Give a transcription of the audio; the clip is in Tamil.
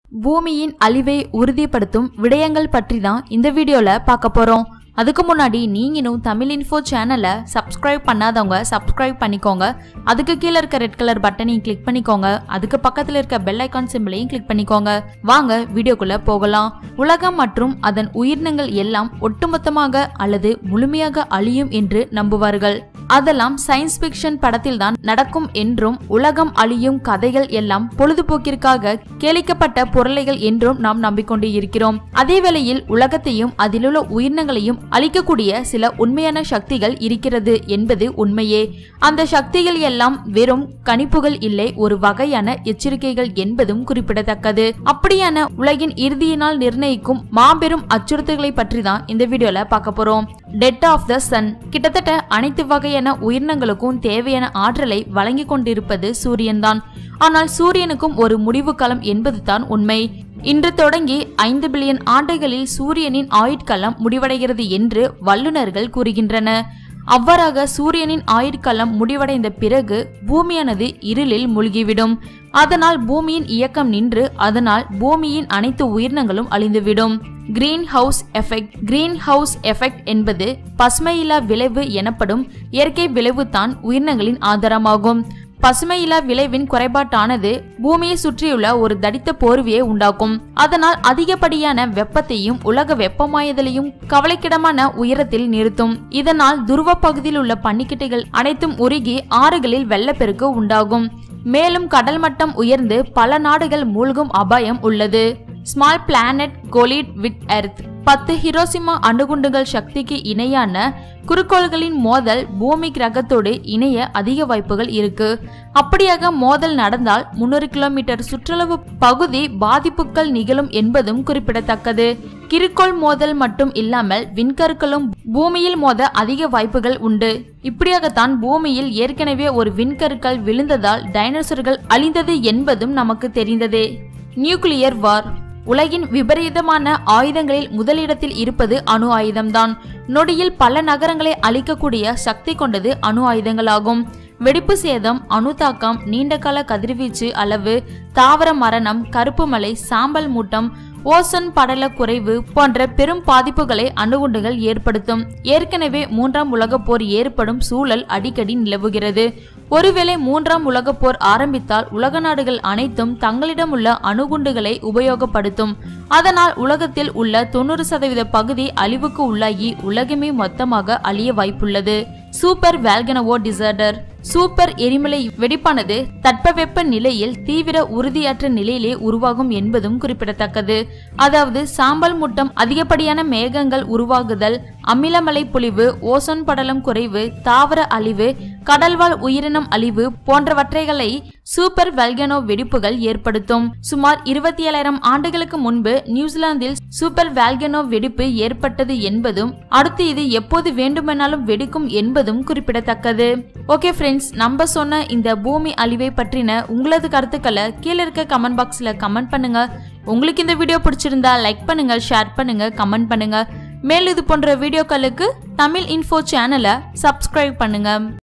பூமியின் அழிவை உறுதிப்படுத்தும் விடயங்கள் பற்றி தான் இந்த வீடியோல பார்க்க போறோம் அதுக்கு முன்னாடி நீங்க இன்னும் தமிழ் இன்ஃபோ சேனலை சப்ஸ்கிரைப் பண்ணாதவங்க சப்ஸ்கிரைப் பண்ணிக்கோங்க அதுக்கு கீழே இருக்க ரெட் கலர் பட்டனையும் கிளிக் பண்ணிக்கோங்க அதுக்கு பக்கத்துல இருக்க பெல் ஐக்கான் சிம்பிளையும் கிளிக் பண்ணிக்கோங்க வாங்க வீடியோக்குள்ள போகலாம் உலகம் மற்றும் அதன் உயிரினங்கள் எல்லாம் ஒட்டுமொத்தமாக அல்லது முழுமையாக அழியும் என்று நம்புவார்கள் அதெல்லாம் சயின்ஸ் ஃபிக்ஷன் படத்தில் தான் நடக்கும் என்றும் உலகம் அழியும் கதைகள் எல்லாம் பொழுதுபோக்கிற்காக கேளிக்கப்பட்ட பொருளைகள் என்றும் நாம் நம்பிக்கொண்டு இருக்கிறோம் அதே வேளையில் உலகத்தையும் அதிலுள்ள உயிரினங்களையும் அழிக்கக்கூடிய சில உண்மையான சக்திகள் இருக்கிறது என்பது உண்மையே அந்த சக்திகள் எல்லாம் வெறும் கணிப்புகள் இல்லை ஒரு வகையான எச்சரிக்கைகள் என்பதும் குறிப்பிடத்தக்கது அப்படியான உலகின் இறுதியினால் நிர்ணயிக்கும் மாபெரும் அச்சுறுத்தல்களை பற்றி தான் இந்த வீடியோல பார்க்க போறோம் டெட் ஆஃப் த சன் கிட்டத்தட்ட அனைத்து வகையான உயிரினங்களுக்கும் தேவையான ஆற்றலை வழங்கி கொண்டிருப்பது சூரியன்தான் ஆனால் சூரியனுக்கும் ஒரு முடிவு காலம் என்பது தான் உண்மை இன்று தொடங்கி ஐந்து பில்லியன் ஆண்டுகளில் சூரியனின் ஆயுட்காலம் முடிவடைகிறது என்று வல்லுநர்கள் கூறுகின்றன அவ்வாறாக சூரியனின் ஆயுட்காலம் முடிவடைந்த பிறகு பூமியானது இருளில் மூழ்கிவிடும் அதனால் பூமியின் இயக்கம் நின்று அதனால் பூமியின் அனைத்து உயிரினங்களும் அழிந்துவிடும் greenhouse effect greenhouse effect என்பது பசுமையில்லா விளைவு எனப்படும் இயற்கை விளைவு தான் உயிரினங்களின் ஆதாரமாகும் பசுமையில்லா விளைவின் குறைபாட்டானது பூமியை சுற்றியுள்ள ஒரு தடித்த போர்வையை உண்டாக்கும் அதனால் அதிகப்படியான வெப்பத்தையும் உலக வெப்பமாயதலையும் கவலைக்கிடமான உயரத்தில் நிறுத்தும் இதனால் துருவ பகுதியில் உள்ள பனிக்கட்டிகள் அனைத்தும் உருகி ஆறுகளில் வெள்ளப்பெருக்கு உண்டாகும் மேலும் கடல் மட்டம் உயர்ந்து பல நாடுகள் மூழ்கும் அபாயம் உள்ளது small planet collide with earth பத்து ஹிரோசிமா அணுகுண்டுகள் சக்திக்கு இணையான குறுக்கோள்களின் மோதல் பூமி கிரகத்தோடு இணைய அதிக வாய்ப்புகள் இருக்கு அப்படியாக மோதல் நடந்தால் முன்னூறு கிலோமீட்டர் சுற்றளவு பகுதி பாதிப்புகள் நிகழும் என்பதும் குறிப்பிடத்தக்கது கிருக்கோள் மோதல் மட்டும் இல்லாமல் விண்கற்களும் பூமியில் மோத அதிக வாய்ப்புகள் உண்டு இப்படியாகத்தான் பூமியில் ஏற்கனவே ஒரு விண்கற்கள் விழுந்ததால் டைனோசர்கள் அழிந்தது என்பதும் நமக்கு தெரிந்ததே நியூக்ளியர் வார் உலகின் விபரீதமான ஆயுதங்களில் முதலிடத்தில் இருப்பது அணு ஆயுதம்தான் நொடியில் பல நகரங்களை அழிக்கக்கூடிய சக்தி கொண்டது அணு ஆயுதங்களாகும் வெடிப்பு சேதம் அணு தாக்கம் நீண்டகால கதிர்வீச்சு அளவு தாவர மரணம் கருப்பு மலை சாம்பல் மூட்டம் ஓசன் படல குறைவு போன்ற பெரும் பாதிப்புகளை அணுகுண்டுகள் ஏற்படுத்தும் ஏற்கனவே மூன்றாம் உலகப் போர் ஏற்படும் சூழல் அடிக்கடி நிலவுகிறது ஒருவேளை மூன்றாம் உலகப் போர் ஆரம்பித்தால் உலக நாடுகள் அனைத்தும் தங்களிடம் உள்ள அணுகுண்டுகளை உபயோகப்படுத்தும் அதனால் உலகத்தில் உள்ள தொண்ணூறு சதவீத பகுதி அழிவுக்கு உள்ளாகி உலகமே மொத்தமாக அழிய வாய்ப்புள்ளது சூப்பர் வேல்கனவோ டிசார்டர் சூப்பர் எரிமலை வெடிப்பானது தட்பவெப்ப நிலையில் தீவிர உறுதியற்ற நிலையிலே உருவாகும் என்பதும் குறிப்பிடத்தக்கது அதாவது சாம்பல் மூட்டம் அதிகப்படியான மேகங்கள் உருவாகுதல் அமிலமலை பொழிவு ஓசோன் படலம் குறைவு தாவர அழிவு கடல்வாழ் உயிரினம் அழிவு போன்றவற்றைகளை சூப்பர் வெல்கனோ வெடிப்புகள் ஏற்படுத்தும் சுமார் இருபத்தி ஏழாயிரம் ஆண்டுகளுக்கு முன்பு நியூசிலாந்தில் சூப்பர் வேல்கனோ வெடிப்பு ஏற்பட்டது என்பதும் அடுத்து இது எப்போது வேண்டுமானாலும் வெடிக்கும் என்பதும் குறிப்பிடத்தக்கது ஓகே ஃப்ரெண்ட்ஸ் நம்ம சொன்ன இந்த பூமி அழிவை பற்றின உங்களது கருத்துக்களை கீழே இருக்க கமெண்ட் பாக்ஸ்ல கமெண்ட் பண்ணுங்க உங்களுக்கு இந்த வீடியோ பிடிச்சிருந்தா லைக் பண்ணுங்க ஷேர் பண்ணுங்க கமெண்ட் பண்ணுங்க மேலும் இது போன்ற வீடியோக்களுக்கு தமிழ் இன்ஃபோ சேனலை சப்ஸ்கிரைப் பண்ணுங்க